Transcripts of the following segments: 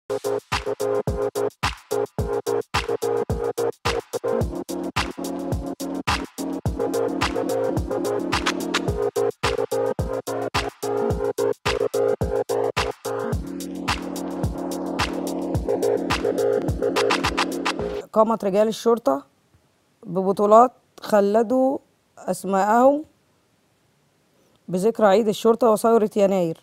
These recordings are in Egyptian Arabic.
قامت رجال الشرطة ببطولات خلدوا أسماءهم بذكرى عيد الشرطة وثورة يناير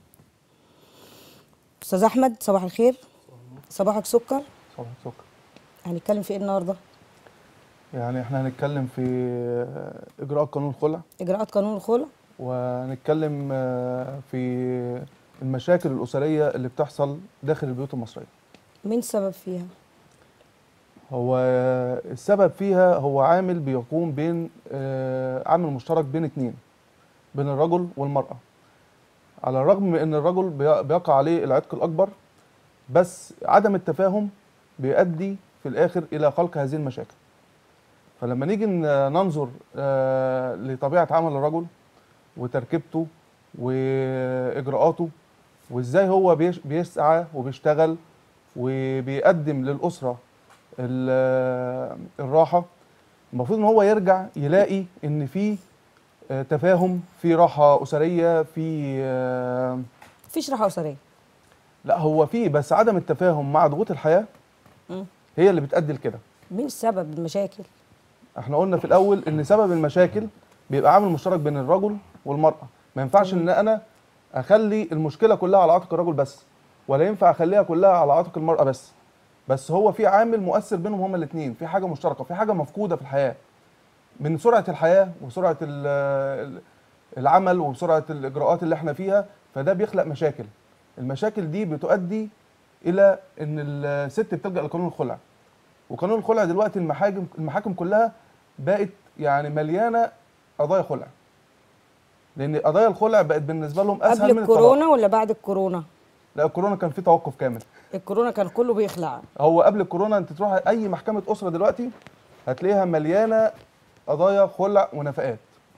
أستاذ أحمد صباح الخير صباحك سكر صباح السكر هنتكلم في إيه النهاردة؟ يعني احنا هنتكلم في اجراءات قانون الخلع إجراءات قانون الخلع وهنتكلم آه، في المشاكل الاسريه اللي بتحصل داخل البيوت المصريه مين السبب فيها؟ هو السبب فيها هو عامل بيقوم بين آه، عامل مشترك بين اتنين بين الرجل والمرأة على الرغم من ان الرجل بي- بيقع عليه العتق الاكبر بس عدم التفاهم بيؤدي في الاخر الى خلق هذه المشاكل فلما نيجي ن- ننظر آه، لطبيعة عمل الرجل وتركيبته واجراءاته وازاي هو بيش- بيسعى وبيشتغل وبيقدم للاسره ال- الراحه المفروض ان هو يرجع يلاقي ان في آه، تفاهم في راحه اسريه في آه، مفيش راحة أسرية لا هو في بس عدم التفاهم مع ضغوط الحياه مم. هي اللي بتؤدي لكده مين السبب المشاكل؟ احنا قلنا في الاول ان سبب المشاكل بيبقى عامل مشترك بين الرجل والمراه ما ينفعش ان انا اخلي المشكله كلها على عاتق الرجل بس ولا ينفع اخليها كلها على عاتق المراه بس بس هو في عامل مؤثر بينهم هما الاثنين في حاجه مشتركه في حاجه مفقوده في الحياه من سرعه الحياه وسرعه ال- ال- العمل وسرعه الاجراءات اللي احنا فيها فده بيخلق مشاكل المشاكل دي بتؤدي الى ان الست بتلجا لقانون الخلع وقانون الخلع دلوقتي المحاكم المحاكم كلها بقت يعني مليانه قضايا خلع لان قضايا الخلع بقت بالنسبه لهم اسهل قبل من الطلاق الكورونا ولا بعد الكورونا؟ لا الكورونا كان في توقف كامل الكورونا كان كله بيخلع هو قبل الكورونا انت تروح اي محكمه اسره دلوقتي هتلاقيها مليانه قضايا خلع ونفقات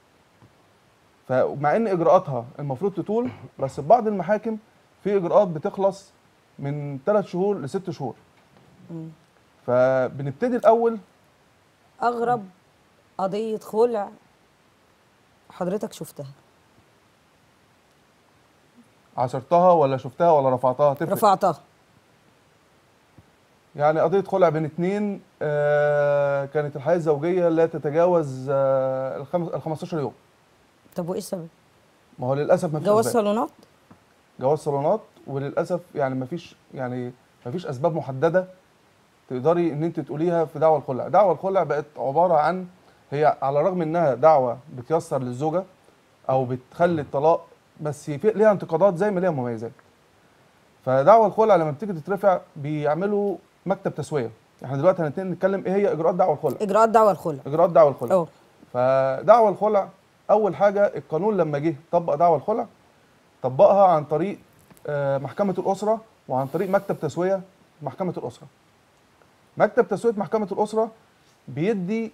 فمع ان اجراءاتها المفروض تطول بس في بعض المحاكم في اجراءات بتخلص من ثلاث شهور لست شهور مم. فبنبتدي الاول أغرب قضية خلع حضرتك شفتها عاصرتها ولا شفتها ولا رفعتها تفرق رفعتها يعني قضية خلع بين اتنين آه كانت الحياة الزوجية لا تتجاوز آه الخمس ال 15 يوم طب وإيه السبب؟ ما هو للأسف ما فيش جواز أسباب. صالونات؟ جواز صالونات وللأسف يعني ما فيش يعني ما فيش أسباب محددة تقدري إن أنت تقوليها في دعوة الخلع، دعوة الخلع بقت عبارة عن هي على الرغم إنها دعوة بتيسر للزوجة أو بتخلي الطلاق بس في ليها انتقادات زي ما ليها مميزات. فدعوة الخلع لما بتيجي تترفع بيعملوا مكتب تسوية. احنا دلوقتي هنبتدي نتكلم ايه هي اجراءات دعوة الخلع. إجراءات دعوة الخلع اجراءات دعوى الخلع أه فدعوى الخلع اول حاجه القانون لما جه طبق دعوى الخلع طبقها عن طريق آه، محكمه الاسره وعن طريق مكتب تسويه محكمه الاسره مكتب تسويه محكمه الاسره بيدي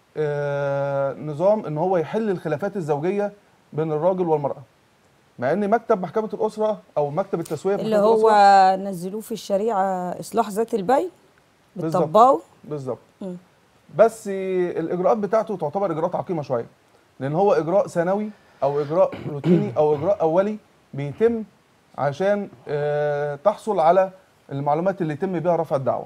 آه، نظام ان هو يحل الخلافات الزوجيه بين الراجل والمراه مع ان مكتب محكمه الاسره او مكتب التسويه في اللي محكمة هو الأسرة نزلوه في الشريعة إصلاح ذات البين بالظبط. بتطبقوا بالظبط مم. بس الاجراءات بتاعته تعتبر اجراءات عقيمه شويه لان هو اجراء ثانوي او اجراء روتيني او اجراء اولي بيتم عشان آه، تحصل على المعلومات اللي يتم بيها رفع الدعوه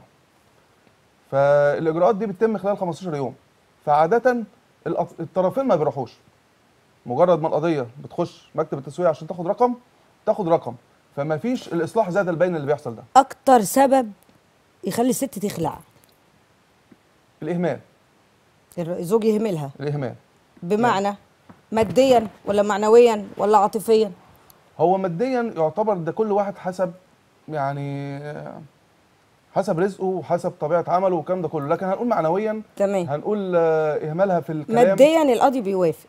فالاجراءات دي بتتم خلال 15 يوم فعاده الأط- الطرفين ما بيروحوش مجرد ما القضيه بتخش مكتب التسويه عشان تاخد رقم تاخد رقم فما فيش الاصلاح ذات البين اللي بيحصل ده أكتر سبب يخلي الست تخلع الاهمال الزوج يهملها الاهمال بمعنى ماديا ولا معنويا ولا عاطفيا هو ماديا يعتبر ده كل واحد حسب يعني آه، حسب رزقه وحسب طبيعه عمله والكلام ده كله لكن هنقول معنويا تمام هنقول آه، اهمالها في الكلام ماديا القاضي بيوافق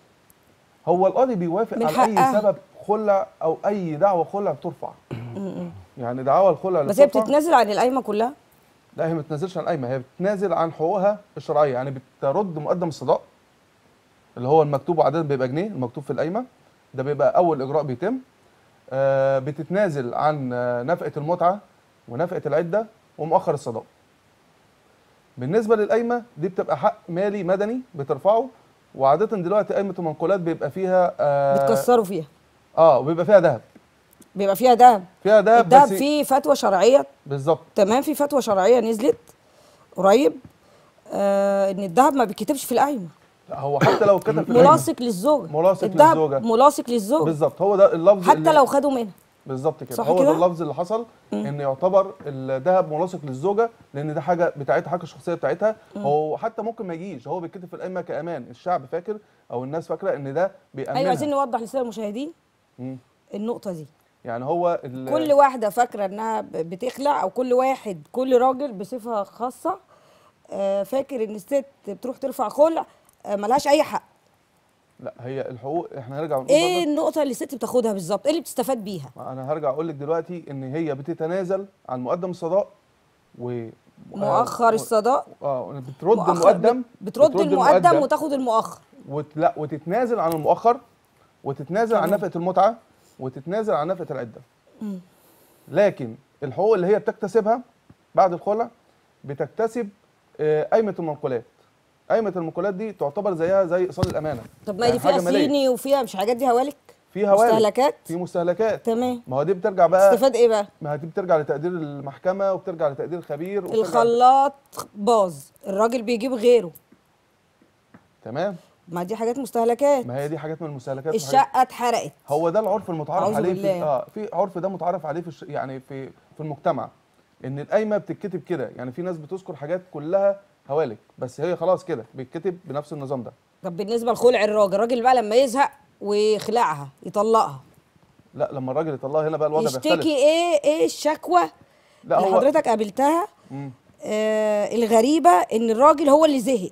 هو القاضي بيوافق من على حقها. اي سبب خلع او اي دعوه خلع بترفع يعني دعوى الخلع اللي بس هي بترفع بتتنازل عن القايمه كلها لا هي ما بتنزلش عن القايمه هي بتنازل عن حقوقها الشرعيه يعني بترد مقدم الصداق اللي هو المكتوب عاده بيبقى جنيه المكتوب في القايمه ده بيبقى اول اجراء بيتم آه، بتتنازل عن آه، نفقه المتعه ونفقه العده ومؤخر الصداق بالنسبه للقايمه دي بتبقى حق مالي مدني بترفعه وعاده دلوقتي قايمه المنقولات بيبقى فيها اه, بتكسروا فيها آه وبيبقى فيها ذهب بيبقى فيها دهب فيها ذهب الدهب بس فيه فتوى شرعيه بالظبط تمام في فتوى شرعيه نزلت قريب آه ان الدهب ما بيتكتبش في القايمه لا هو حتى لو اتكتب في القايمة ملاصق للزوجه ملاصق الدهب للزوجة. ملاصق للزوج بالظبط هو ده اللفظ حتى اللي- لو خدوا منها بالظبط كده صح هو كده؟ ده اللفظ اللي حصل ان يعتبر الذهب ملاصق للزوجه لان ده حاجه بتاعتها حاجه شخصيه بتاعتها هو حتى ممكن ما يجيش هو بيتكتب في القايمه كامان الشعب فاكر او الناس فاكره ان ده بيامنها ايوه عايزين نوضح للساده المشاهدين مم. النقطه دي يعني هو ال- كل واحده فاكره انها ب- بتخلع او كل واحد كل راجل بصفه خاصه آه، فاكر ان الست بتروح ترفع خلع آه، ملهاش اي حق لا هي الحقوق احنا هنرجع نقول ايه برضه- النقطه اللي الست بتاخدها بالظبط ايه اللي بتستفاد بيها انا هرجع اقول لك دلوقتي ان هي بتتنازل عن مقدم الصداق و مؤخر و- الصداق اه بترد مؤخر- المقدم بترد المقدم وتاخد المؤخر وت... لا وتتنازل عن المؤخر وتتنازل عن تمام. نفقه المتعه وتتنازل عن نفقه العده مم. لكن الحقوق اللي هي بتكتسبها بعد الخلع بتكتسب آه، قايمه المنقولات قايمه المنقولات دي تعتبر زيها زي ايصال الامانه طب ما يعني دي فيها حاجة مالية. صيني وفيها مش حاجات دي هوالك في هوالك مستهلكات في مستهلكات تمام ما هو دي بترجع بقى استفاد ايه بقى ما دي بترجع لتقدير المحكمه وبترجع لتقدير خبير وبترجع الخلاط باظ الراجل بيجيب غيره تمام ما دي حاجات مستهلكات ما هي دي حاجات من المستهلكات وحاجات- الشقه اتحرقت هو ده العرف المتعارف أعوذ عليه في بالله. اه في عرف ده متعارف عليه في الش... يعني في في المجتمع ان القايمه بتتكتب كده يعني في ناس بتذكر حاجات كلها هوالك بس هي خلاص كده بيتكتب بنفس النظام ده طب بالنسبه لخلع الراجل الراجل بقى لما يزهق ويخلعها يطلقها لا لما الراجل يطلعها هنا بقى الوضع يشتكي بيختلف ايه ايه الشكوى لا اللي هو حضرتك قابلتها مم. آه الغريبه ان الراجل هو اللي زهق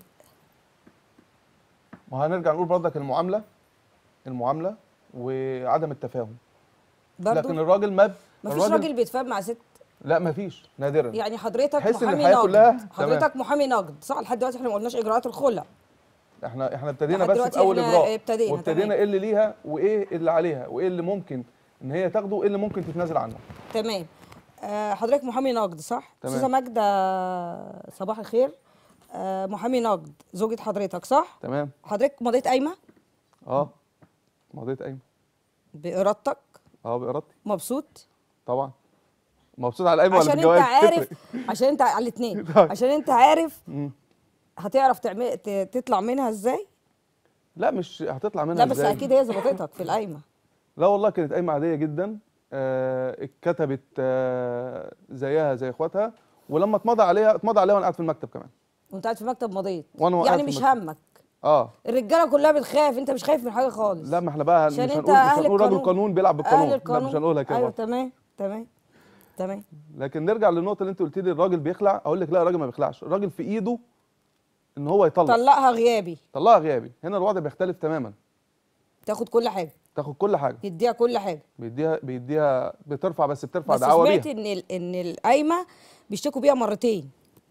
ما هنرجع نقول برضك المعامله المعامله وعدم التفاهم برضه لكن الراجل ما ما فيش راجل بيتفاهم مع ست لا ما فيش نادرا يعني حضرتك تحس إن محامي الحياة نقد كلها تمام. حضرتك محامي نقد صح لحد دلوقتي احنا ما قلناش اجراءات الخلع احنا احنا ابتدينا لحد بس دلوقتي في اول إحنا اجراء ابتدينا، وابتدينا تمام. ايه اللي ليها وايه اللي عليها وايه اللي ممكن ان هي تاخده وايه اللي ممكن تتنازل عنه تمام آه حضرتك محامي نقد صح تمام. استاذه ماجده صباح الخير آه محامي نقد زوجة حضرتك صح تمام حضرتك مضيت قايمه اه مضيت قايمه بارادتك اه بارادتي مبسوط طبعا مبسوط على القايمه ولا في عشان انت الجواز عارف تفرق. عشان انت على الاثنين طيب. عشان انت عارف مم. هتعرف تعمل ت- تطلع منها ازاي لا مش هتطلع منها لا بس إزاي؟ اكيد هي ظبطتك في القايمه لا والله كانت قايمه عاديه جدا آه اتكتبت آه زيها زي اخواتها ولما اتمضى عليها اتمضى عليها وانا قاعد في المكتب كمان وانت قاعد في مكتب مضيت وأنا قاعد يعني في مش المكتب. همك اه الرجاله كلها بتخاف انت مش خايف من حاجه خالص لا ما احنا بقى مش عشان انت هنقول مش اهل هنقول راجل القانون قانون بيلعب بالقانون اهل لا القانون مش هنقولها كده ايوه برضه. تمام تمام تمام لكن نرجع للنقطه اللي انت قلت لي الراجل بيخلع اقول لك لا الراجل ما بيخلعش الراجل في ايده ان هو يطلق طلقها غيابي طلقها غيابي هنا الوضع بيختلف تماما تاخد كل حاجه تاخد كل حاجه يديها كل حاجه بيديها بيديها بترفع بس بترفع بس دعوه سمعت بيها ان ال- ان القايمه بيشتكوا بيها مرتين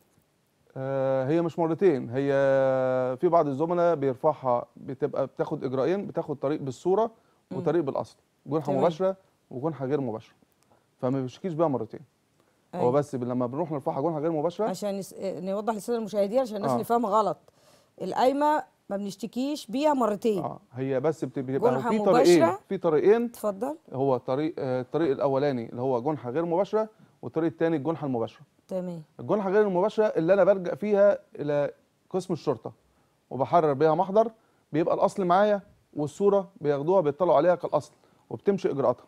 آه هي مش مرتين هي في بعض الزملاء بيرفعها بتبقى بتاخد اجراءين بتاخد طريق بالصوره وطريق بالاصل جنحه تمام. مباشره وجنحه غير مباشره فما بيشتكيش بيها مرتين هو أيوة. بس ب- لما بنروح نرفعها جنحه غير مباشره عشان نس... نوضح للساده المشاهدين عشان الناس آه. اللي فاهمه غلط القايمه ما بنشتكيش بيها مرتين اه هي بس بت- بتبقى جنحة في طريقين مباشرة. في طريقين اتفضل هو طريق آه، الطريق الاولاني اللي هو جنحه غير مباشره والطريق الثاني الجنحه المباشره تمام الجنحه غير المباشره اللي انا برجع فيها الى قسم الشرطه وبحرر بيها محضر بيبقى الاصل معايا والصوره بياخدوها بيطلعوا عليها كالاصل وبتمشي اجراءاتها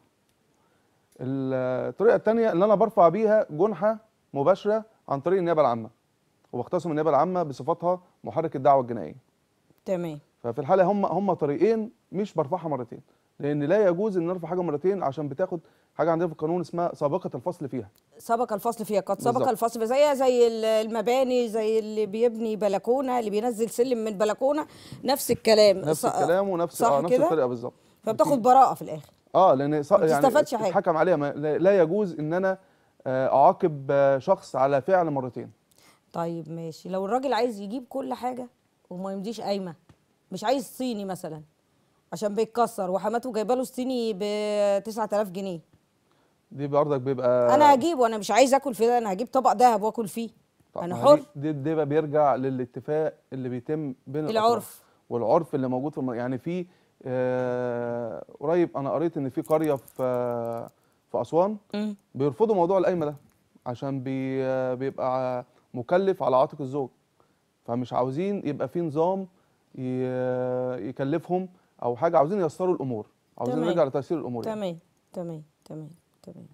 الطريقه الثانيه اللي انا برفع بيها جنحه مباشره عن طريق النيابه العامه وبختصم النيابه العامه بصفتها محرك الدعوه الجنائيه تمام ففي الحاله هم هم طريقين مش برفعها مرتين لان لا يجوز ان نرفع حاجه مرتين عشان بتاخد حاجه عندنا في القانون اسمها سابقه الفصل فيها سبق الفصل فيها قد سبق بالظبط. الفصل زيها زي ال- المباني زي اللي بيبني بلكونه اللي بينزل سلم من بلكونه نفس الكلام نفس ص- الكلام ونفس صح اه نفس كده؟ الطريقه بالظبط فبتاخد براءه في الاخر اه لان ص... ما يعني بتستفادش حاجة. اتحكم عليها ما... لا لا يجوز ان انا آه، اعاقب آه، شخص على فعل مرتين طيب ماشي لو الراجل عايز يجيب كل حاجه وما يمديش قايمه مش عايز صيني مثلا عشان بيتكسر وحماته جايبه له الصيني ب 9000 جنيه دي برضك بيبقى انا هجيب وانا مش عايز اكل في ده انا هجيب طبق دهب واكل فيه طب انا ما حر دي, دي, دي بقى بيرجع للاتفاق اللي بيتم بين الأطراف. العرف والعرف اللي موجود في الم... يعني في آه قريب انا قريت ان في قريه في آه في اسوان مم. بيرفضوا موضوع القايمه ده عشان بي آه بيبقى مكلف على عاتق الزوج فمش عاوزين يبقى في نظام ي- يكلفهم او حاجه عاوزين ييسروا الامور عاوزين تمام. نرجع لتيسير الامور يعني. تمام تمام تمام تمام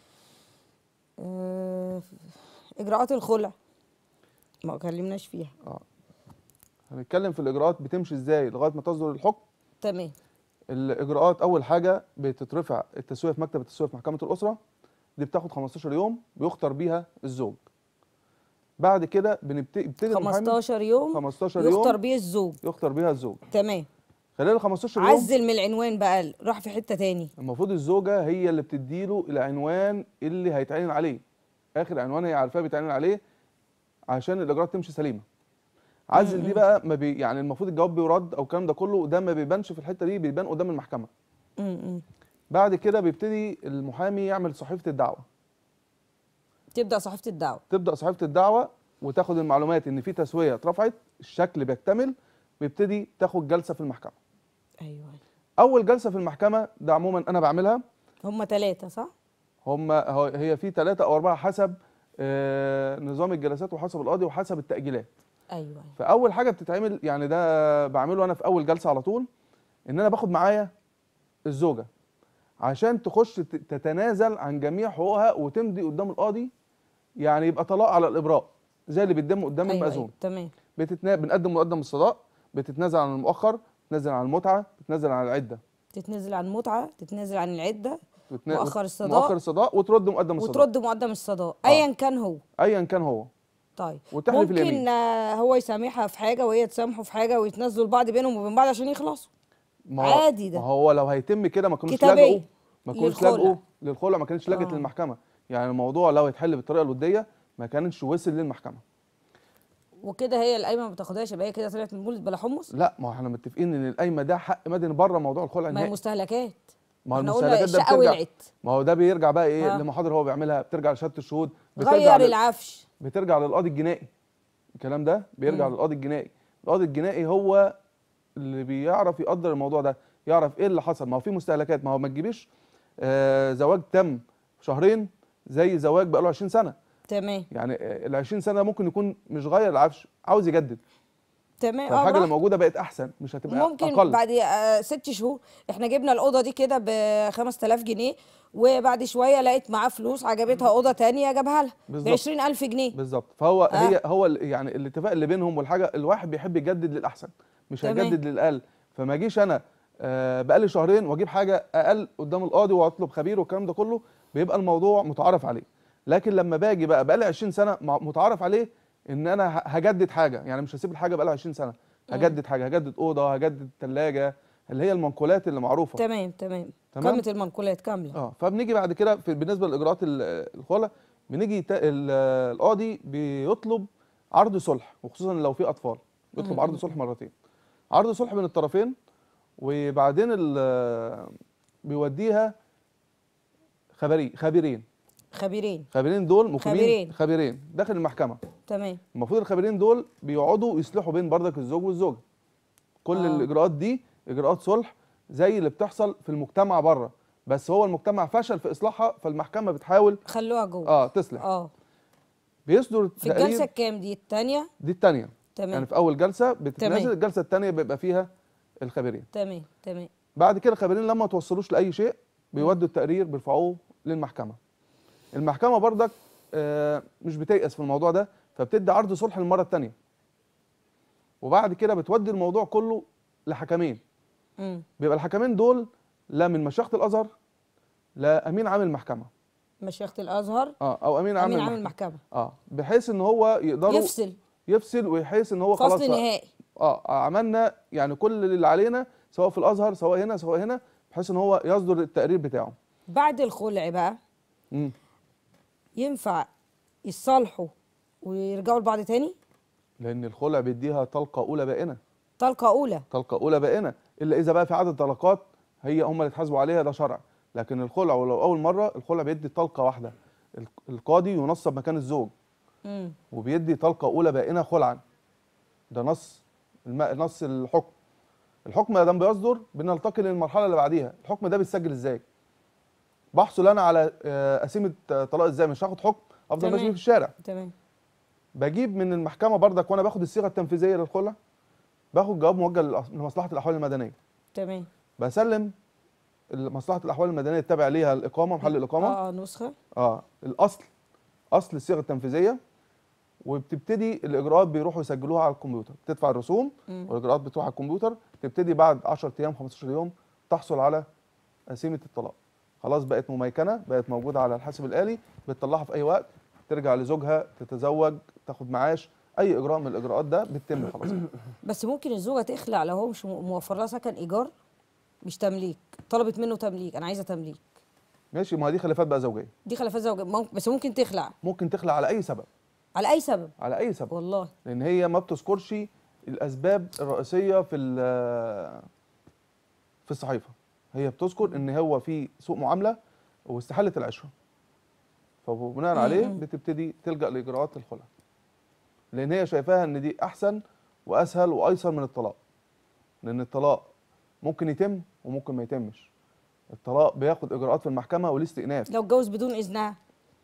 آه، اجراءات الخلع ما اتكلمناش فيها هنتكلم في الاجراءات بتمشي ازاي لغايه ما تصدر الحكم تمام الاجراءات اول حاجه بتترفع التسويه في مكتب التسويه في محكمه الاسره دي بتاخد 15 يوم بيختار بيها الزوج بعد كده بنبتدي يبتدي المحامي 15 يوم 15 يختار يوم بيه الزوج يختار بيها الزوج تمام خلال ال 15 يوم عزل من العنوان بقى راح في حته تاني المفروض الزوجه هي اللي بتديله العنوان اللي هيتعين عليه اخر عنوان هي عارفاه بيتعين عليه عشان الاجراءات تمشي سليمه عزل دي بقى ما بي يعني المفروض الجواب بيرد او الكلام ده كله ده ما بيبانش في الحته دي بيبان قدام المحكمه م-م. بعد كده بيبتدي المحامي يعمل صحيفه الدعوه تبدا صحيفه الدعوه تبدا صحيفه الدعوه وتاخد المعلومات ان في تسويه اترفعت الشكل بيكتمل بيبتدي تاخد جلسه في المحكمه ايوه اول جلسه في المحكمه ده عموما انا بعملها هم ثلاثه صح هم هو- هي في ثلاثة او اربعه حسب آه، نظام الجلسات وحسب القاضي وحسب التاجيلات ايوه فاول حاجه بتتعمل يعني ده بعمله انا في اول جلسه على طول ان انا باخد معايا الزوجه عشان تخش ت- تتنازل عن جميع حقوقها وتمضي قدام القاضي يعني يبقى طلاق على الابراء زي اللي بيتم قدام ايوه, المأذون أيوة. تمام بتتنا... بنقدم مقدم الصداق بتتنازل عن المؤخر بتتنازل عن المتعه بتتنازل عن العده تتنازل عن متعه تتنازل عن العده بتنا- مؤخر الصداق. مؤخر الصداق وترد مقدم الصداق وترد مقدم الصداق آه. ايا كان هو ايا كان هو طيب وتحلف ممكن اليمين. آه، هو يسامحها في حاجه وهي تسامحه في حاجه ويتنازلوا لبعض بينهم وبين بعض عشان يخلصوا ما هو- عادي ده. ما هو لو هيتم كده ما كانوش كتابية. لجأوا ما كانوش للخلع. لجأوا للخلع ما كانش لجت آه. للمحكمه يعني الموضوع لو يتحل بالطريقه الوديه ما كانش وصل للمحكمه وكده هي القايمه ما بتاخدهاش يبقى هي كده طلعت من مولد بلا حمص لا ما هو احنا متفقين ان القايمه ده حق مدني بره موضوع الخلع ما هي النهائي مستهلكات ما هو احنا قلنا المستهلكات ده الشقه بترجع ولعت ما هو ده بيرجع بقى ايه آه. لمحاضر هو بيعملها بترجع لشهاده الشهود بترجع غير لل- العفش بترجع للقاضي الجنائي الكلام ده بيرجع للقاضي الجنائي القاضي الجنائي هو اللي بيعرف يقدر الموضوع ده يعرف ايه اللي حصل ما هو في مستهلكات ما هو ما تجيبيش آه زواج تم في شهرين زي زواج بقاله 20 سنه تمام يعني آه، ال 20 سنه ممكن يكون مش غير العفش عاوز يجدد تمام اه فالحاجه اللي براحتك. موجوده بقت احسن مش هتبقى ممكن اقل بعد آه ست شهور احنا جبنا الاوضه دي كده ب 5000 جنيه وبعد شويه لقيت معاه فلوس عجبتها اوضه تانية جابها لها ب بالظبط. 20000 جنيه بالظبط فهو آه. هي هو ال- يعني الاتفاق اللي بينهم والحاجه الواحد بيحب يجدد للاحسن مش تمام. هيجدد للاقل فما اجيش انا آه بقالي شهرين واجيب حاجه اقل قدام القاضي واطلب خبير والكلام ده كله بيبقى الموضوع متعارف عليه لكن لما باجي بقى بقالي 20 سنه مع- متعارف عليه ان انا ه- هجدد حاجه يعني مش هسيب الحاجه بقالها 20 سنه هجدد حاجه هجدد اوضه هجدد ثلاجه اللي هي المنقولات اللي معروفه تمام تمام تمام؟ قائمه المنقولات كامله اه فبنيجي بعد كده في بالنسبه لاجراءات ال- الخلع بنيجي تا- ال- القاضي بيطلب عرض صلح وخصوصا لو في اطفال بيطلب عرض صلح مرتين عرض صلح بين الطرفين وبعدين ال- بيوديها خبري خبيرين خبيرين خبيرين دول مقيمين خبيرين. خبيرين داخل المحكمه تمام المفروض الخبيرين دول بيقعدوا يصلحوا بين بردك الزوج والزوجه كل آه. الاجراءات دي اجراءات صلح زي اللي بتحصل في المجتمع بره بس هو المجتمع فشل في اصلاحها فالمحكمه بتحاول خلوها جوه اه تصلح اه بيصدر في تقرير الجلسه الكام دي الثانيه دي الثانيه تمام يعني في اول جلسه بتتنازل تمام. الجلسه الثانيه بيبقى فيها الخبيرين تمام تمام بعد كده الخبيرين لما توصلوش لاي شيء بيودوا التقرير بيرفعوه للمحكمه المحكمه بردك آه مش بتيأس في الموضوع ده فبتدي عرض صلح للمره الثانيه وبعد كده بتودي الموضوع كله لحكمين امم بيبقى الحكمين دول لا من مشيخه الازهر لا امين عام المحكمه مشيخه الازهر اه او امين عام امين عام المحكمه المحكمه اه بحيث ان هو يقدروا يفصل يفصل ويحيث ان هو خلاص فصل نهائي اه عملنا يعني كل اللي علينا سواء في الازهر سواء هنا سواء هنا بحيث ان هو يصدر التقرير بتاعه بعد الخلع بقى مم. ينفع يتصالحوا ويرجعوا لبعض تاني لان الخلع بيديها طلقه اولى بائنه طلقه اولى طلقه اولى بائنه الا اذا بقى في عدد طلقات هي هم اللي اتحاسبوا عليها ده شرع لكن الخلع ولو اول مره الخلع بيدي طلقه واحده الق- القاضي ينصب مكان الزوج مم. وبيدي طلقه اولى بائنه خلعا ده نص الم... نص الحكم الحكم ما دام بيصدر بنلتقي للمرحله اللي بعديها الحكم ده بيتسجل ازاي بحصل انا على آه، قسيمه آه، طلاق ازاي مش هاخد حكم افضل ماشي تمام. في الشارع تمام بجيب من المحكمه بردك وانا باخد الصيغه التنفيذيه للخلع باخد جواب موجه للأ- لمصلحه الاحوال المدنيه تمام بسلم مصلحه الاحوال المدنيه التابع ليها الاقامه محل الاقامه اه نسخه اه الاصل اصل الصيغه التنفيذيه وبتبتدي الاجراءات بيروحوا يسجلوها على الكمبيوتر تدفع الرسوم مم. والاجراءات بتروح على الكمبيوتر تبتدي بعد 10 ايام 15 يوم تحصل على قسيمه الطلاق خلاص بقت مميكنه بقت موجوده على الحاسب الالي بتطلعها في اي وقت ترجع لزوجها تتزوج تاخد معاش اي اجراء من الاجراءات ده بتتم خلاص بس ممكن الزوجه تخلع لو هو مش م- موفر لها سكن ايجار مش تمليك طلبت منه تمليك انا عايزه تمليك ماشي ما هي دي خلافات بقى زوجيه دي خلافات زوجيه ممكن بس ممكن تخلع ممكن تخلع على اي سبب على اي سبب على اي سبب والله لان هي ما بتذكرش الاسباب الرئيسيه في ال- في الصحيفه هي بتذكر ان هو في سوء معامله واستحاله العشره فبناء عليه مم. بتبتدي تلجا لاجراءات الخلع لان هي شايفاها ان دي احسن واسهل وايسر من الطلاق لان الطلاق ممكن يتم وممكن ما يتمش الطلاق بياخد اجراءات في المحكمه وليه استئناف لو اتجوز بدون اذنها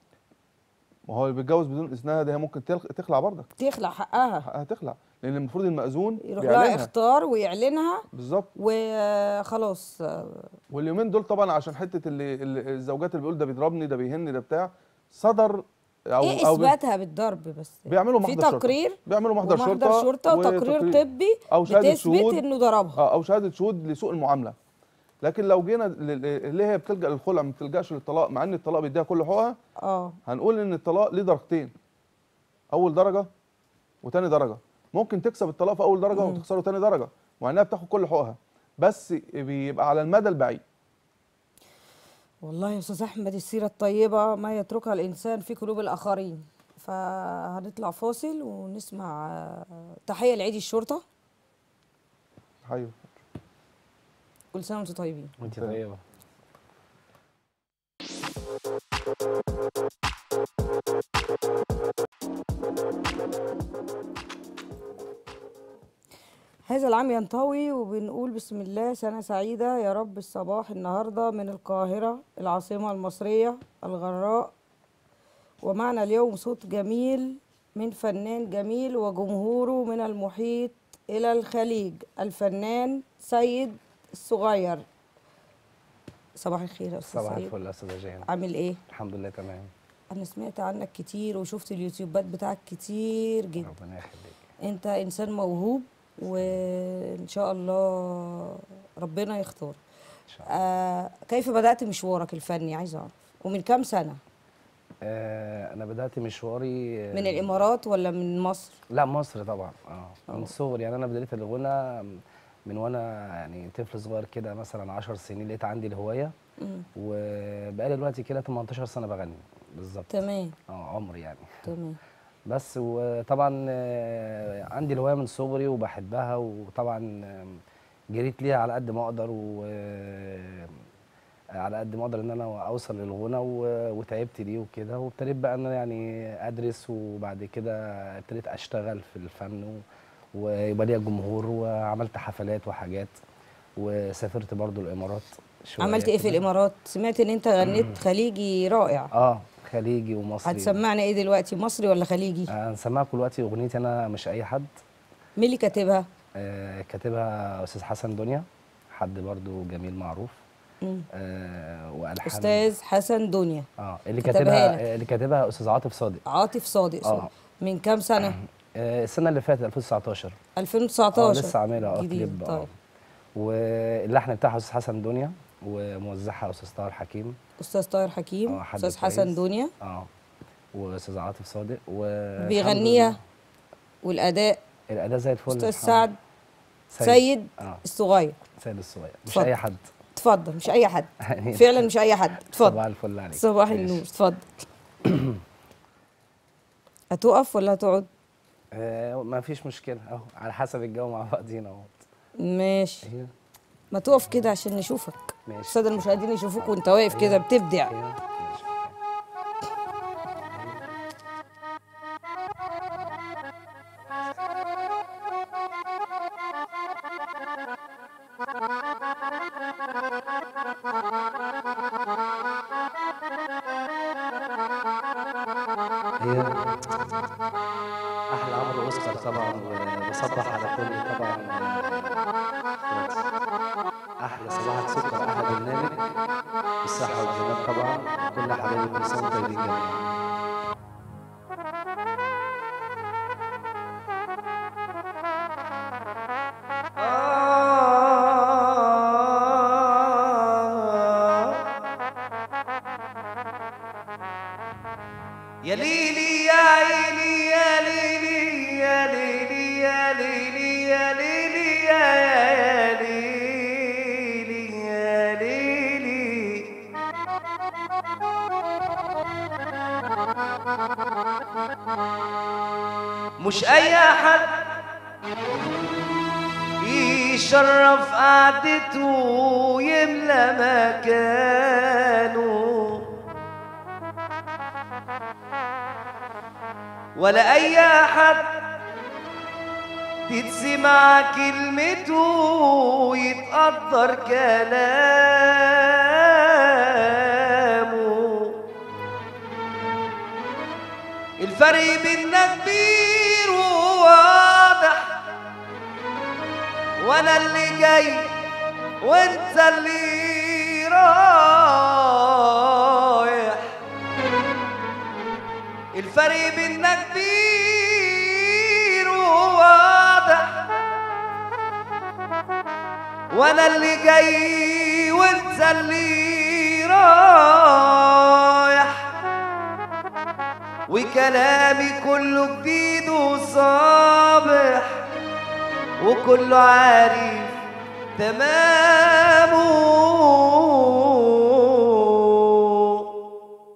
ما هو اللي بيتجوز بدون اذنها ده هي ممكن تلغ- تخلع برضك تخلع حقها هتخلع لان المفروض المأذون يروح لها بيعلنها اختار ويعلنها بالظبط وخلاص واليومين دول طبعا عشان حته اللي اللي- الزوجات اللي بيقول ده بيضربني ده بيهني ده بتاع صدر او ايه او بي- اثباتها بالضرب بس بيعملوا في محضر شرطه تقرير بيعملوا محضر شرطه ومحضر شرطه وتقرير طبي او شهاده بتثبت شهود انه ضربها اه او شهاده شهود لسوء المعامله لكن لو جينا ل- ل- اللي هي بتلجا للخلع ما بتلجاش للطلاق مع ان الطلاق بيديها كل حقوقها اه هنقول ان الطلاق ليه درجتين اول درجه وتاني درجه ممكن تكسب الطلاق في اول درجه مم. وتخسره تاني درجه مع انها بتاخد كل حقوقها بس بيبقى على المدى البعيد والله يا استاذ احمد السيره الطيبه ما يتركها الانسان في قلوب الاخرين فهنطلع فاصل ونسمع آه، تحيه لعيد الشرطه ايوه كل سنه وانتم طيبين وانت طيبه هذا العام ينطوي وبنقول بسم الله سنة سعيدة يا رب الصباح النهاردة من القاهرة العاصمة المصرية الغراء ومعنا اليوم صوت جميل من فنان جميل وجمهوره من المحيط إلى الخليج الفنان سيد الصغير صباح الخير يا أستاذ صباح سيد الفل يا استاذه جيهان عامل إيه؟ الحمد لله تمام أنا سمعت عنك كتير وشفت اليوتيوبات بتاعك كتير جدا ربنا يخليك انت انسان موهوب وان شاء الله ربنا يختار ان شاء الله آه كيف بدات مشوارك الفني عايز اعرف ومن كام سنه آه انا بدات مشواري آه، من الامارات ولا من مصر لا مصر طبعا اه من أه. صغري يعني انا بديت الغنى من وانا يعني طفل صغير كده مثلا 10 سنين لقيت عندي الهوايه مم. وبقالي دلوقتي كده 18 سنه بغني بالظبط تمام اه عمري يعني تمام بس وطبعا آه، عندي الهوايه من صغري وبحبها وطبعا آم، جريت ليها على قد ما اقدر و آه، على قد ما اقدر ان انا اوصل للغنى و- وتعبت ليه وكده وابتديت بقى ان انا يعني ادرس وبعد كده ابتديت اشتغل في الفن و- ويبقى ليا جمهور وعملت حفلات وحاجات وسافرت برضو الامارات شوية عملت ايه في كده. الامارات سمعت ان انت غنيت خليجي رائع اه خليجي ومصري هتسمعنا ايه دلوقتي مصري ولا خليجي آه، هنسمعكم دلوقتي اغنيتي انا مش اي حد مين اللي كاتبها آه، كاتبها استاذ حسن دنيا حد برضو جميل معروف مم. آه والحان استاذ حسن دنيا اه اللي كتبها كاتبها لك. آه، اللي كاتبها استاذ عاطف صادق عاطف صادق آه. صادق. من كام سنه آه السنه اللي فاتت 2019 اه 2019 لسه عاملها اه جديد كليب اه طيب واللحن بتاعها استاذ حسن دنيا وموزعها استاذ طاهر حكيم استاذ طاهر حكيم اه حد استاذ حسن كويس. دنيا اه واستاذ عاطف صادق و بيغنيها والاداء الاداء زي الفل استاذ الحمد سعد سيد, سيد اه الصغير سيد الصغير مش اتفضل. اي حد اتفضل مش اي حد يعني فعلا مش اي حد صباح اتفضل الفل عليك صباح ماشي. النور اتفضل هتقف ولا هتقعد آه ما فيش مشكله اهو على حسب الجو مع بعضينا اهو ماشي هي ما تقف كده عشان نشوفك ماشي. الساده المشاهدين يشوفوك وانت واقف كده بتبدع أيوة، ماشي. هي احلى عمرو اوسكار طبعا وبصبح على كل طبعا احلى صباحك سكر احلى برنامج بالصحه والجمال طبعا كل حبايبي كل سنه وانتم طيبين جميعا يا ليلي يا عيني يا ليلي يا ليلي يا ليلي يا ليلي يا يا ليلي يا ليلي مش اي حد يشرف قعدته ويملى مكانه ولا اي حد تتسمع كلمته ويتقدر كلامه الفرق بينا كبير وواضح وانا اللي جاي وانت اللي رايح الفرق بينا كبير وواضح وانا اللي جاي وانت اللي رايح وكلامي كله جديد وصابح وكله عارف تمامه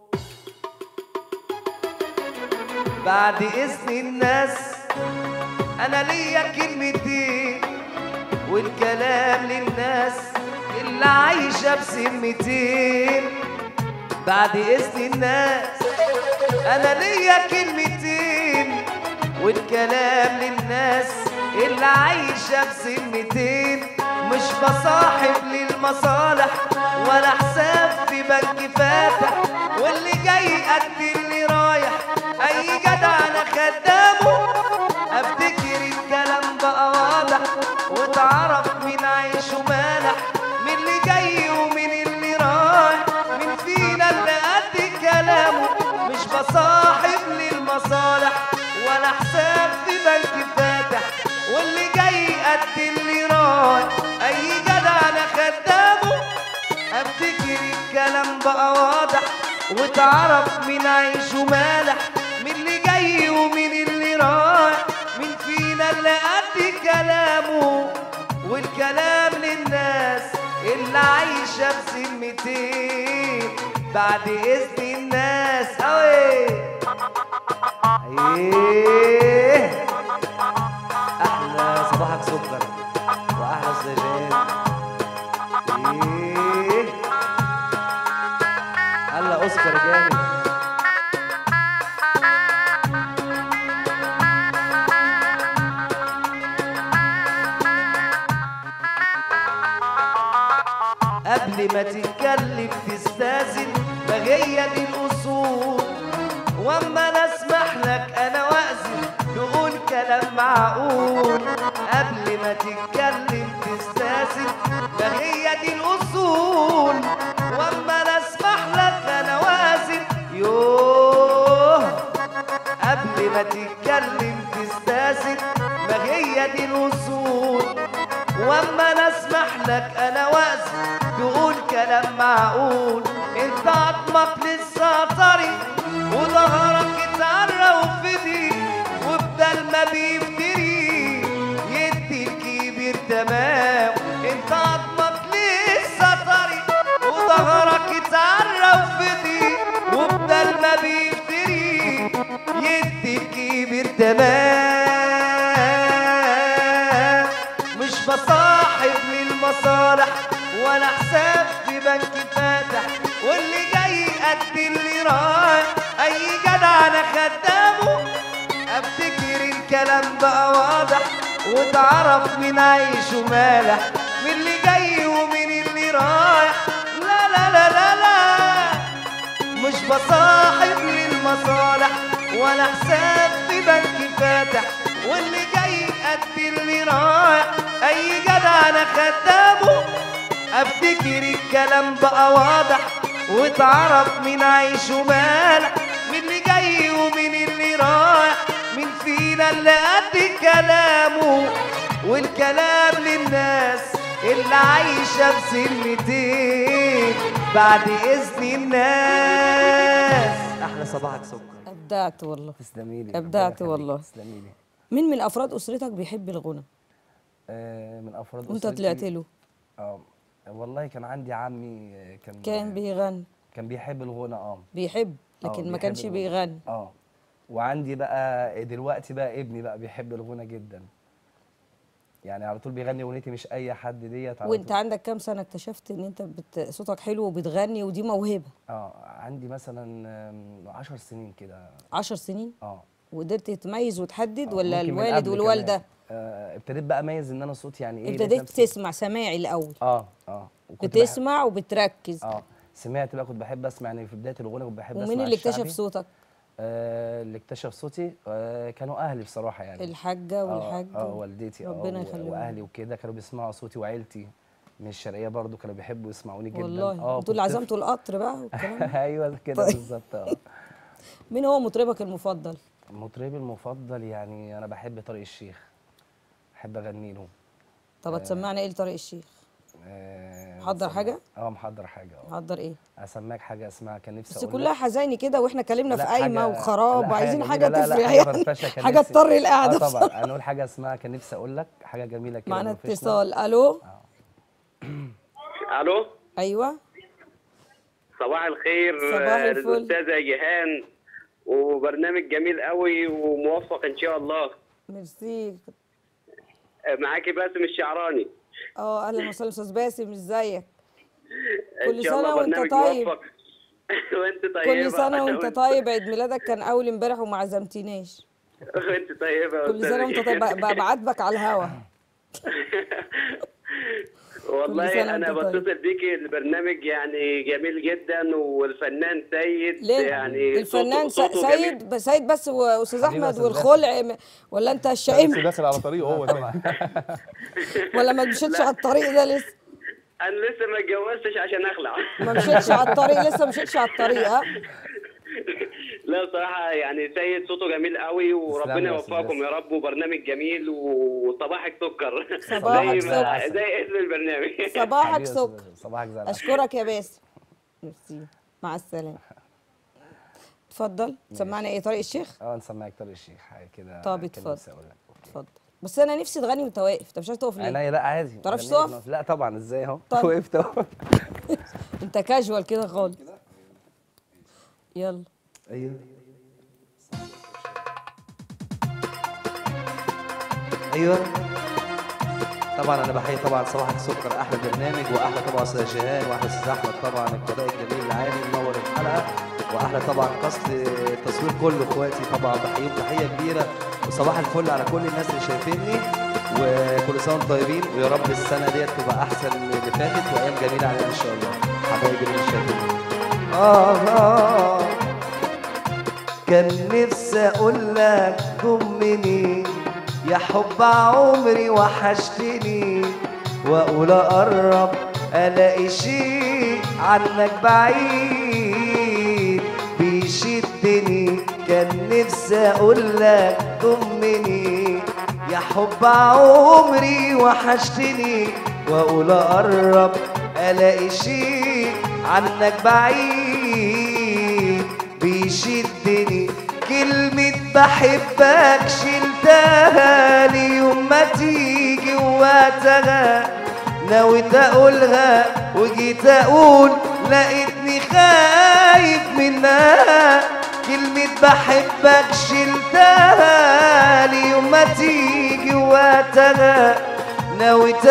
بعد إذن الناس أنا ليا كلمتين والكلام للناس اللي عايشة بسمتين بعد إذن الناس أنا ليا كلمتين والكلام للناس اللي عايشة بسمتين مش بصاحب للمصالح ولا حساب في بنك فاتح واللي جاي قد اللي رايح أي جدع أنا خدامه أفتكر الكلام بقى واضح وتعرف مين عايش ومالح مين اللي جاي ومين اللي رايح مين فينا اللي قد كلامه مش بصاحب للمصالح ولا حساب في بنك فاتح واللي جاي قد اللي رايح اي جدع انا خدامه افتكر الكلام بقى واضح وتعرف مين عايش ومالح مين اللي جاي ومين اللي رايح مين فينا اللي قد كلامه والكلام للناس اللي عايشة بسمتين بعد إذن الناس أوي إيه أحلى صباحك سكر وأحلى الزيجان إيه هلا أوسكار جامد قبل ما تتكلم تستاذن ما هي دي الاصول واما انا اسمح لك انا واذن تقول كلام معقول قبل ما تتكلم تستاذن ما هي دي الاصول واما انا اسمح لك انا واذن يوه قبل ما تتكلم تستاذن ما هي دي الاصول واما انا اسمح لك انا واذن تقول كلام معقول انت عظمك لسه طري وظهرك اتعرى وفدي وبدل ما بيفتري يدي الكبير تمام انت عظمك لسه طري وظهرك اتعرى وفدي وبدل ما بيفتري يدي الكبير تمام مش بصاحب للمصالح خدامه افتكر الكلام بقى واضح وتعرف مين عايش ومالح مين اللي جاي ومين اللي رايح لا لا لا لا لا مش بصاحب للمصالح ولا حساب في بنك فاتح واللي جاي قد اللي رايح اي جدع انا خدامه افتكر الكلام بقى واضح وتعرف مين عايش ومالح مين اللي جاي ومين اللي رايح مين فينا اللي قد كلامه والكلام للناس اللي عايشة بسنتين بعد إذن الناس أحلى صباحك سكر ابدعت والله تسلمي لي أبدعت ربنا يخليك، والله. تسلمي لي مين من افراد اسرتك بيحب الغنى آه من افراد وانت أسرتي- طلعت له اه والله كان عندي عمي آه، كان كان بيغني كان بيحب الغنى اه بيحب آه، لكن ما بيحب كانش الغنى. بيغني اه وعندي بقى دلوقتي بقى ابني بقى بيحب الغنى جدا يعني على طول بيغني اغنيتي مش اي حد ديت على وانت طول. عندك كام سنه اكتشفت ان انت بت... صوتك حلو وبتغني ودي موهبه اه عندي مثلا آم، عشر سنين كده عشر سنين اه وقدرت تميز وتحدد آه، ولا ممكن من الوالد قبل والوالده كمان. آه ابتديت بقى اميز ان انا صوتي يعني ايه لقيت ابتديت نفسي- تسمع سماعي الاول اه اه وكنت بحب- بتسمع وبتركز اه سمعت بقى كنت بحب اسمع يعني في بدايه الغنى كنت بحب اسمع ومين اللي الشعبي. اكتشف صوتك آه اللي اكتشف صوتي آه كانوا اهلي بصراحه يعني الحاجه اه والحاج اه والدتي ربنا اه و- يخليهم واهلي وكده كانوا بيسمعوا صوتي وعيلتي من الشرقيه برضو كانوا بيحبوا يسمعوني جدا والله اه انتوا اللي كنت- عزمتوا القطر بقى والكلام ده. ايوه كده طيب. بالظبط اه مين هو مطربك المفضل مطربي المفضل يعني انا بحب طارق الشيخ بحب اغني له طب هتسمعنا ايه لطارق الشيخ آه محضر مسمع- حاجة؟ اه محضر حاجه اه محضر ايه اسمعك حاجه اسمها كان نفسي بس اقول كلها لك. حزيني كده واحنا اتكلمنا في لا، قايمه حاجة- وخراب لا، عايزين جميلة. حاجه لا، لا، تفرح حاجة يعني فرفشة كان حاجه نفسي- تطري القعده اه طبعا بصراحة. هنقول حاجه اسمها كان نفسي اقول لك حاجه جميله كده معانا بروفيشنال. اتصال الو الو ايوه صباح الخير صباح آه، الفل. للاستاذه جيهان وبرنامج جميل قوي وموفق ان شاء الله ميرسي آه، معاكي باسم الشعراني اه اهلا وسهلا استاذ باسم ازيك ان كل شاء سنة الله وانت برنامج طيب. موفق وانت طيبه كل سنه وانت طيب عيد ميلادك كان اول امبارح وما عزمتنيش وانت طيبه يا كل أستاذة سنه وانت طيب جيهان. ب- بعاتبك على الهوا كل سنة والله انا وأنت طيب. بتصل بيكي البرنامج يعني جميل جدا والفنان سيد ليه يعني الفنان صوته- س- صوته جميل. سيد ب- سيد بس واستاذ حبيبي يا احمد أستاذ والخلع م- ولا انت لسه الشقيم داخل على طريقه هو كمان. ولا ما مشيتش على الطريق ده لسه انا لسه ما اتجوزتش عشان اخلع ما مشيتش على الطريق لسه ما مشيتش على الطريق ها لا صراحة يعني سيد صوته جميل قوي وربنا تسلم يا أستاذ يوفقكم يا ياسر. رب وبرنامج جميل وصباحك سكر صباحك زي ما- سكر. زي اسم البرنامج صباحك حبيبي يا أستاذ سكر باسم، صباحك زي العسل. اشكرك يا باسم ميرسي مع السلامه اتفضل سمعنا ايه طريق الشيخ اه نسمعك طارق الشيخ حاجه كده طب كان اتفضل. نفسي أقول لك. أوكي. اتفضل بس انا نفسي تغني وانت واقف انت مش عايز تقف ليه عينيا لا عادي تعرفش غنيت تقف؟ ما- لا طبعا ازاي اهو طب. وقفت اهو انت كاجوال كده خالص يلا ايوه ايوه طبعا انا بحيي طبعا صباحك سكر احلى برنامج واحلى طبعا استاذ جيهان واحلى استاذ احمد طبعا القضاء الجميل العالي منور الحلقه واحلى طبعا قصد التصوير كله اخواتي طبعا بحييهم تحيه كبيره وصباح الفل على كل الناس اللي شايفيني وكل سنه وانتم طيبين ويا رب السنه ديت تبقى احسن من اللي فاتت وايام جميله علينا ان شاء الله حبايبي اللي شايفيني آه آه كان نفسي اقول لك ضمني يا حب عمري وحشتني واقول اقرب الاقي شيء عنك بعيد بيشدني كان نفسي اقول لك ضمني يا حب عمري وحشتني واقول اقرب الاقي شيء عنك بعيد بيشدني كلمة بحبك شلتها لي يوم ما تيجي وقتها نويت اقولها وجيت اقول لقيتني خايف منها كلمة بحبك شلتها لي يوم ما تيجي وقتها نويت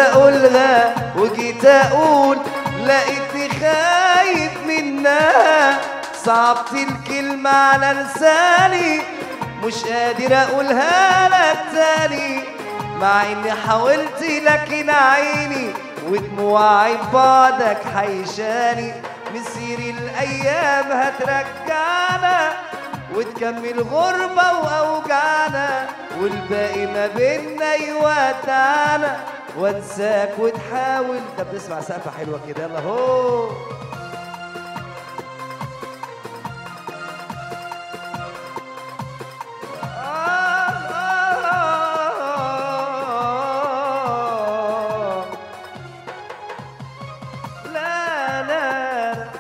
اقولها وجيت اقول لقيتني خايف منها صعبت الكلمة على لساني مش قادر اقولها لك تاني مع اني حاولت لكن عيني ودموعي بعدك حيشاني مسير الايام هترجعنا وتكمل غربة وأوجعنا والباقي ما بينا يودعنا وانساك وتحاول ده بنسمع سقفة حلوة كده يلا هو لا لا لا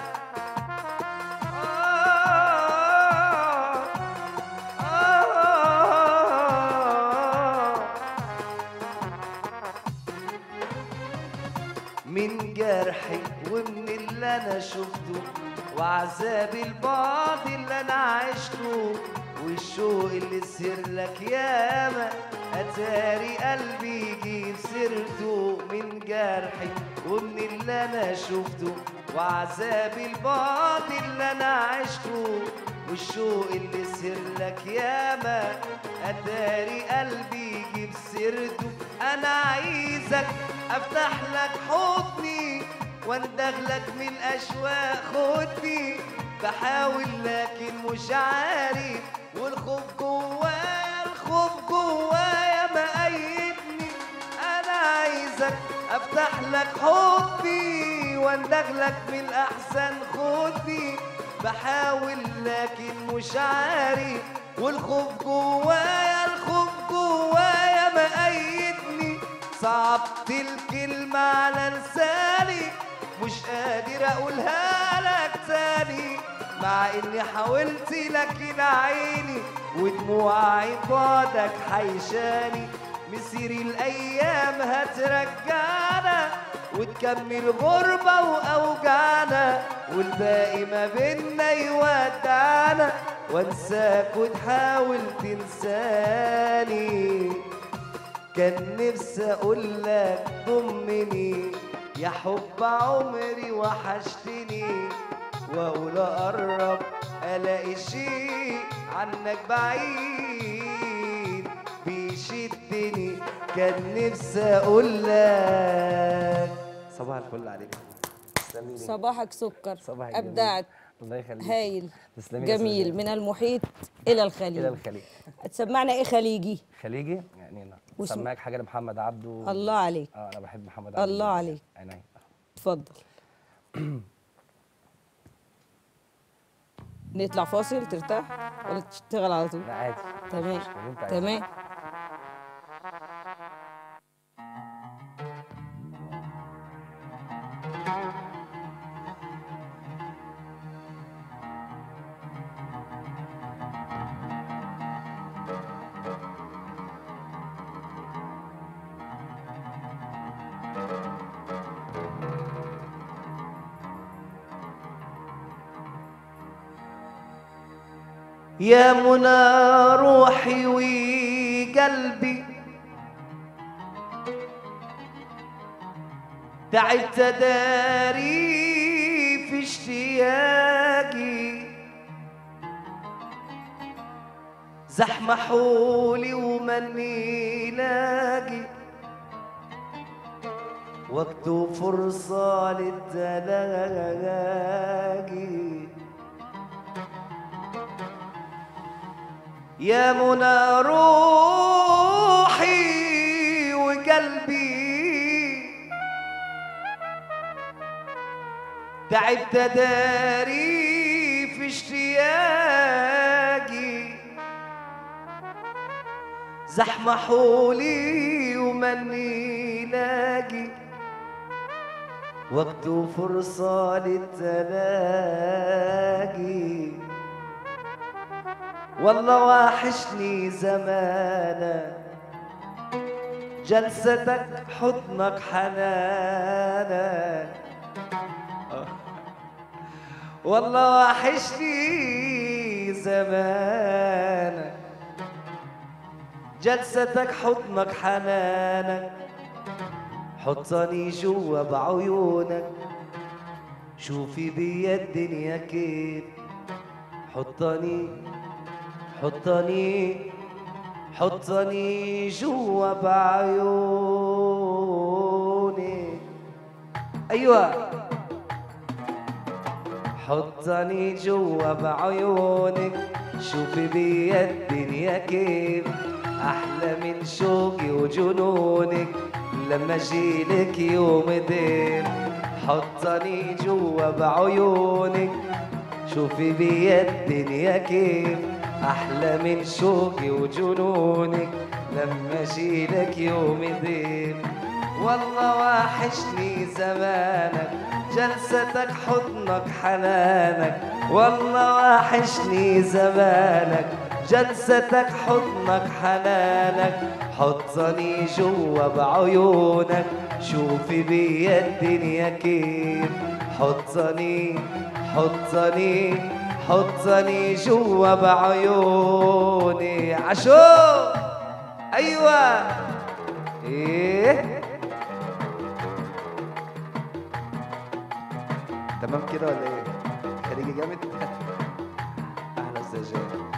من جرحي ومن اللي انا شفته وعذاب البعد اللي انا عشته والشوق اللي سير لك ياما اتاري قلبي يجيب سيرته من جرحي ومن اللي انا شفته وعذاب البعد اللي انا عشته والشوق اللي سير لك ياما اتاري قلبي يجيب سيرته انا عايزك افتح لك حضني واندغلك من الاشواق خدني بحاول لكن مش عارف والخوف جوايا الخوف جوايا مقيدني انا عايزك افتح لك حضني واندغلك من الاحسن خدني بحاول لكن مش عارف والخوف جوايا الخوف جوايا مقيدني صعبت الكلمة على لساني مش قادر اقولها لك تاني مع اني حاولت لكن عيني ودموعي بعدك حيشاني مسير الايام هترجعنا وتكمل غربة وأوجعنا والباقي ما بينا يودعنا وانساك وتحاول تنساني كان نفسي اقول لك ضمني يا حب عمري وحشتني واقول اقرب الاقي شيء عنك بعيد بيشدني كان نفسي اقول لك صباح الفل عليك تسلمي لي. صباحك سكر صباحك جميل. ابدعت الله يخليك هايل تسلمي يا جميل سلمى. من المحيط الى الخليج الى الخليج تسمعنا ايه خليجي خليجي يعني انا واسم- سماك حاجه لمحمد عبده الله عليك اه انا بحب محمد عبده الله عليك. عينيا اتفضل نطلع فاصل ترتاح ولا تشتغل على طول لا عادي تمام مش اللي انت عايزه. تمام يا منى روحي وقلبي تعبت داري في اشتياقي زحمة حولي ومني لاقي وقت فرصة للتلاقي يا منى روحي وقلبي تعبت داري في اشتياقي زحمة حولي ومني لاقي وقت فرصة للتلاقي والله واحشني زمانك جلستك حضنك حنانك والله واحشني زمانك جلستك حضنك حنانك حطني جوا بعيونك شوفي بيا الدنيا كيف حطني حطني حطني جوا بعيوني ايوه حطني جوا بعيونك شوفي بيا الدنيا كيف احلى من شوقي وجنونك لما اجيلك يوم ضيف حطني جوا بعيونك شوفي بيا الدنيا كيف احلى من شوقي وجنونك لما اجيلك يوم ضيف والله واحشني زمانك جلستك حضنك حنانك والله واحشني زمانك جلستك حضنك حنانك حطني جوا بعيونك شوفي بيا الدنيا كيف حطني حطني حطني جوا بعيوني عشو ايوه ايه تمام كده ولا ايه خليجي جامد احلى استاذ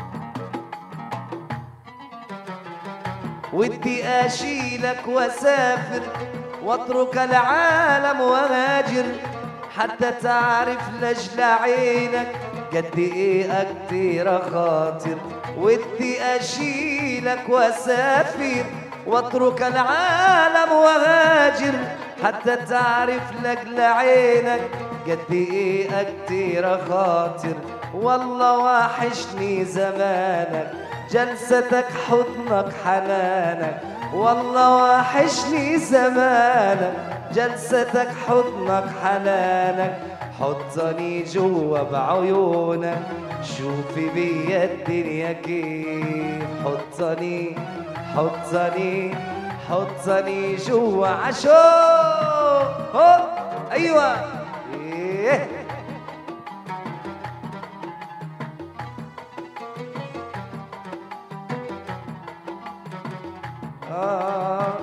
ودي اشيلك واسافر واترك العالم وهاجر حتى تعرف لاجل عينك قد ايه اكتر خاطر ودي اشيلك واسافر واترك العالم وهاجر حتى تعرف لاجل عينك قد ايه اكتر خاطر والله واحشني زمانك جلستك حضنك حنانك والله واحشني زمانك جلستك حضنك حنانك حطني جوا بعيونك شوفي بيا الدنيا كيف حطني حطني حطني جوا عشو هو ايوه إيه. آه.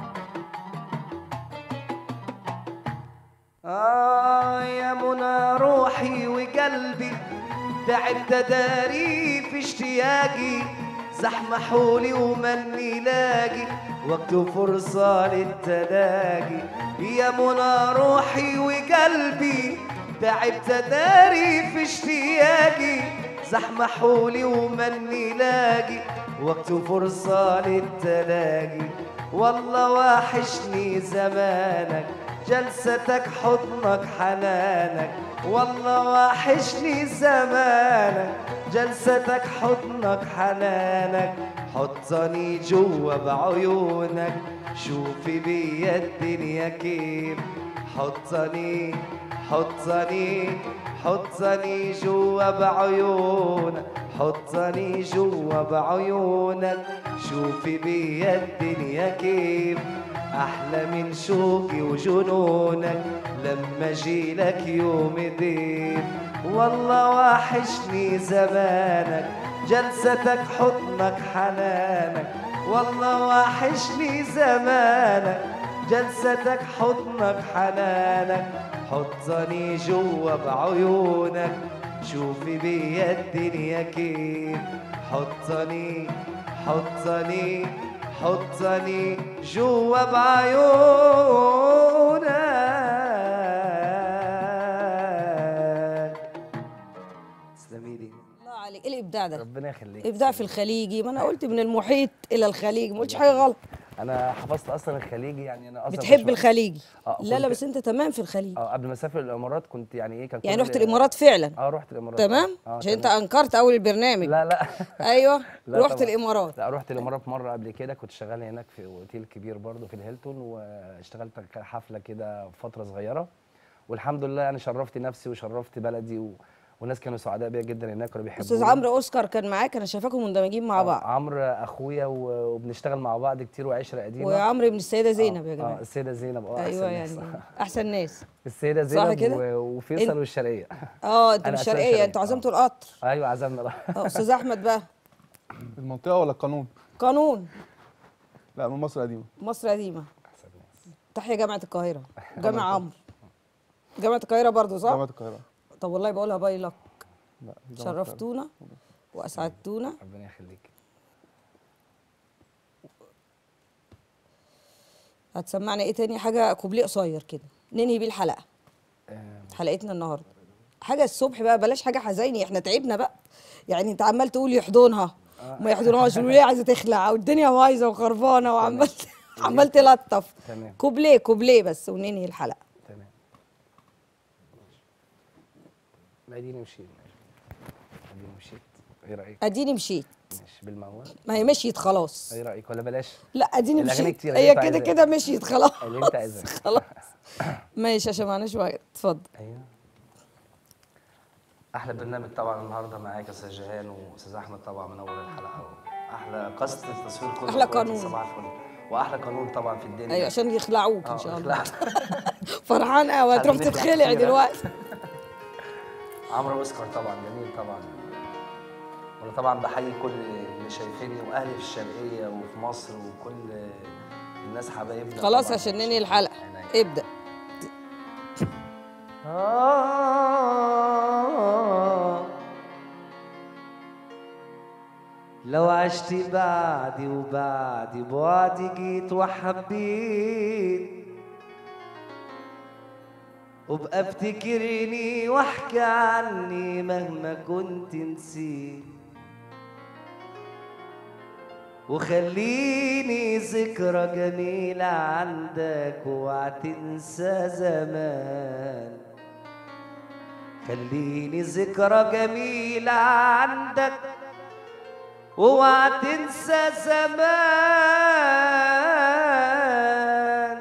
آه يا منى روحي وقلبي تعبت داري في اشتياقي زحمة حولي ومني لاقي وقت فرصة للتلاقي يا منى روحي وقلبي تعبت داري في اشتياقي زحمة حولي ومني لاقي وقت فرصة للتلاقي والله واحشني زمانك جلستك حضنك حنانك والله واحشني زمانك جلستك حضنك حنانك حطني جوا بعيونك شوفي بيا الدنيا كيف حطني حطني حطني جوا بعيونك حطني جوا بعيونك شوفي بيا الدنيا كيف احلى من شوقي وجنونك لما اجيلك يوم ضيف والله واحشني زمانك جلستك حضنك حنانك والله واحشني زمانك جلستك حضنك حنانك حطني جوا بعيونك شوفي بيا الدنيا كيف حطني حطني حطني جوا بعيونك تسلمي لي الله عليك ايه الابداع ده ربنا يخليك ابداع في الخليجي ما انا قلت من المحيط الى الخليج ما قلتش حاجه غلط انا حفظت اصلا الخليجي يعني انا اصلا بتحب كنت- الخليجي آه، لا لا كنت- بس انت تمام في الخليج اه قبل ما اسافر الامارات كنت يعني ايه كان يعني كل- رحت الامارات فعلا اه رحت الامارات تمام اه عشان انت تمام. انكرت اول البرنامج لا لا ايوه لا رحت طبعا. الامارات لا رحت الامارات مره قبل كده كنت شغال هناك في اوتيل كبير برضه في الهيلتون واشتغلت حفله كده فتره صغيره والحمد لله يعني شرفت نفسي وشرفت بلدي و... والناس كانوا سعداء بيا جدا هناك كانوا بيحبوني استاذ عمرو اوسكار كان معاك انا شايفاكم مندمجين مع آه، بعض عمرو اخويا و- وبنشتغل مع بعض كتير وعشره قديمه وعمرو ابن السيده زينب يا اه جماعه السيده زينب اه ايوه أحسن يعني ناس. احسن ناس السيده صح زينب كده؟ و- وفيصل إنت- والشرقيه اه انت أنا من أساساً الشرقيه شرقية، انتوا آه. عزمتوا القطر ايوه عزمنا اه استاذ احمد بقى المنطقه ولا القانون؟ قانون لا من مصر القديمه مصر قديمه تحيا جامعه القاهره جامع عمرو جامعه القاهره برضو صح جامعه القاهره طب والله بقولها باي لك لا ده شرفتونا واسعدتونا ربنا يخليك هتسمعنا ايه تاني حاجه كوبليه قصير كده ننهي بيه الحلقه آه، حلقتنا النهارده حاجه الصبح بقى بلاش حاجه حزيني احنا تعبنا بقى يعني انت عمال تقول يحضنها وما يحضنهاش وليه عايزه تخلع والدنيا بايظه وخربانه وعمال عمال تلطف تمام. كوبليه كوبليه بس وننهي الحلقه تمام ما اديني مشيت اديني مشيت ايه رايك اديني مشيت ماشي بالموال ما هي مشيت خلاص ايه رايك ولا بلاش لا اديني الأغاني مشيت كتير هي اللي كده أنت كده مشيت خلاص اللي انت عايزاه خلاص ماشي عشان معناش وقت اتفضل ايوه احلى برنامج طبعا النهارده معاك يا استاذ جيهان واستاذ احمد طبعا منور الحلقه احلى قصه التصوير كله أحلى أخواتي، قانون. صباح الفل واحلى قانون طبعا في الدنيا ايوه عشان يخلعوك آه، ان شاء الله لا. فرحان قوي هتروح هنخلع تتخلع كتير. دلوقتي عمرو اوسكار طبعا جميل طبعا وانا طبعا بحيي كل اللي شايفيني واهلي في الشرقيه وفي مصر وكل الناس حبايبنا خلاص طبعاً. عشان ننهي الحلقه عينيا. ابدا آه لو عشت بعدي وبعدي بعدي جيت وحبيت وبقى افتكرني واحكي عني مهما كنت نسيت وخليني ذكرى جميلة عندك وهتنسى زمان خليني ذكرى جميلة عندك واوعى تنسى زمان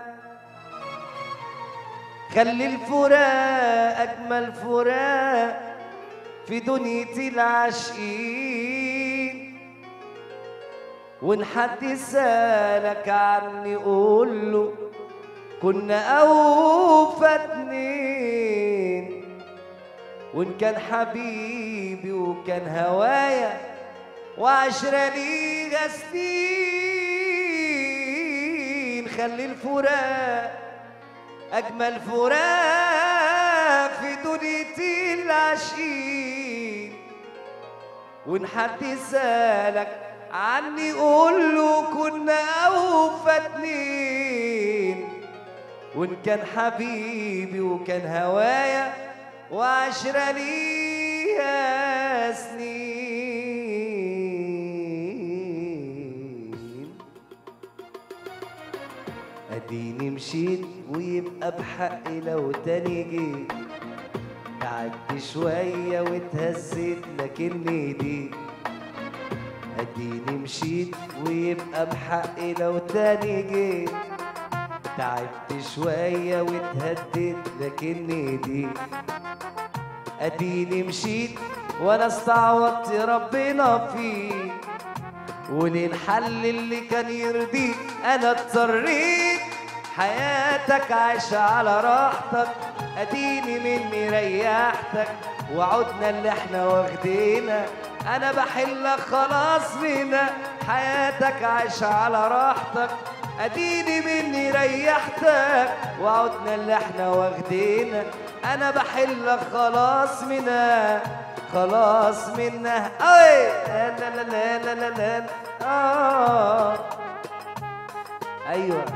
خلي الفراق أجمل فراق في دنيا العاشقين وإن حد سألك عني قول له كنا أوفى اتنين وإن كان حبيبي وكان هوايا وعشرة ليها سنين خلي الفراق أجمل فراق في دنيا العاشقين وإن حد سألك عني قول له كنا أوفى اتنين وإن كان حبيبي وكان هوايا وعشرة ليها سنين اديني مشيت ويبقى بحقي لو تاني جيت تعبت شوية واتهزيت لكني دي اديني مشيت ويبقى بحقي لو تاني جيت تعبت شوية واتهديت لكني دي اديني مشيت وانا استعوضت ربنا فيه وللحل اللي كان يرضيك انا اضطريت حياتك عايشة على راحتك اديني مني ريحتك وعدنا اللي احنا واخدينا انا بحلك خلاص بينا حياتك عايشة على راحتك اديني مني ريحتك وعدنا اللي احنا واخدينا انا بحلك خلاص منا خلاص منا اي لا لا لا لا لا لا لا اه ايوه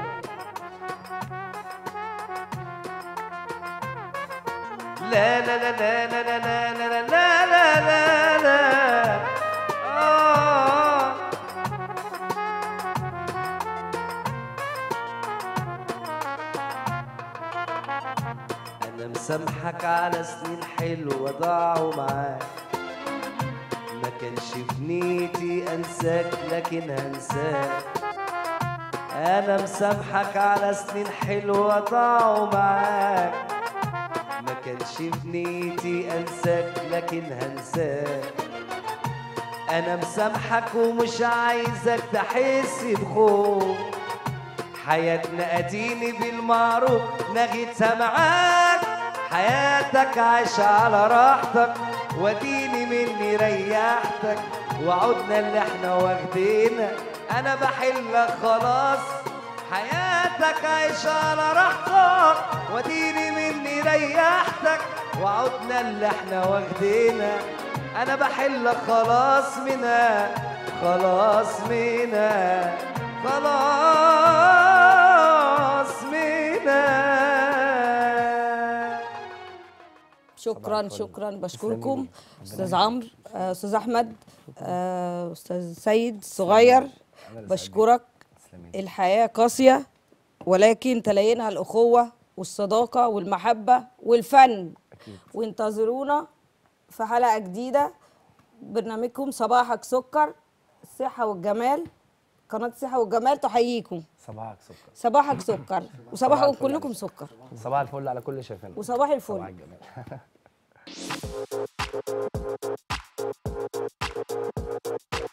لا لا لا لا لا لا لا لا لا لا لا لا آه. أنا مسامحك على سنين حلوة ضاعوا معاك ما كانش في نيتي أنساك لكن هنساك أنا مسامحك على سنين حلوة ضاعوا معاك ما كانش في نيتي انساك لكن هنساك انا مسامحك ومش عايزك تحس بخوف حياتنا اديني بالمعروف نغيتها معاك حياتك عايشة على راحتك واديني مني ريحتك وعدنا اللي احنا واخدينا انا بحلك خلاص حياتك عايشة على راحتك واديني مني ريحتك وعدنا اللي احنا واخدينا انا بحل خلاص منها خلاص منها خلاص منها شكرا الفل. شكرا تسلمي بشكركم لي. استاذ عمرو آه، استاذ احمد آه، استاذ سيد صغير أنا اللي سعيد بشكرك تسلمي لي. الحياه قاسيه ولكن تلاقينا الاخوه والصداقه والمحبه والفن أكيد. وانتظرونا في حلقه جديده برنامجكم صباحك سكر الصحه والجمال قناه الصحه والجمال تحييكم صباحك سكر صباحك سكر وصباحكم الفل كلكم عليك. سكر صباح الفل على كل شايفيننا وصباح الفل صباح الجمال